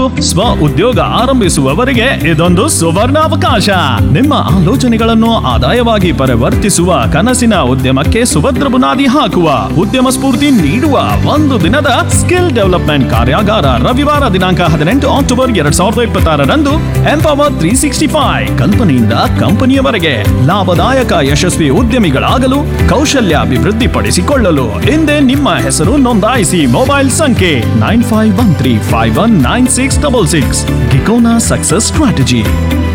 ಸ್ವ ಉದ್ಯೋಗ ಆರಂಭಿಸುವವರಿಗೆ ಇದೊಂದು ಸುವರ್ಣ ಅವಕಾಶ ನಿಮ್ಮ ಆಲೋಚನೆಗಳನ್ನು ಆದಾಯವಾಗಿ ಪರಿವರ್ತಿಸುವ ಕನಸಿನ ಉದ್ಯಮಕ್ಕೆ ಸುಭದ್ರ ಬುನಾದಿ ಹಾಕುವ ಉದ್ಯಮ ಸ್ಫೂರ್ತಿ ನೀಡುವ ಒಂದು ದಿನದ ಸ್ಕಿಲ್ ಡೆವಲಪ್ಮೆಂಟ್ ಕಾರ್ಯಾಗಾರ ರವಿವಾರ ದಿನಾಂಕ ಹದಿನೆಂಟು ಅಕ್ಟೋಬರ್ ಎರಡ್ ಸಾವಿರದ ಇಪ್ಪತ್ತಾರರಂದು ಎಂಪವರ್ ತ್ರೀ ಸಿಕ್ಸ್ಟಿ ಫೈವ್ ಕಲ್ಪನೆಯಿಂದ ಕಂಪನಿಯವರೆಗೆ ಲಾಭದಾಯಕ ಯಶಸ್ವಿ ಉದ್ಯಮಿಗಳಾಗಲು ಕೌಶಲ್ಯಾಭಿವೃದ್ಧಿಪಡಿಸಿಕೊಳ್ಳಲು ಹಿಂದೆ ನಿಮ್ಮ ಹೆಸರು ನೋಂದಾಯಿಸಿ ಮೊಬೈಲ್ ಸಂಖ್ಯೆ nine five one three five one nine six double six ಗಿಕೋನಾ ಸಕ್ಸಸ್ ಸ್ಟ್ರಾಟಜಿ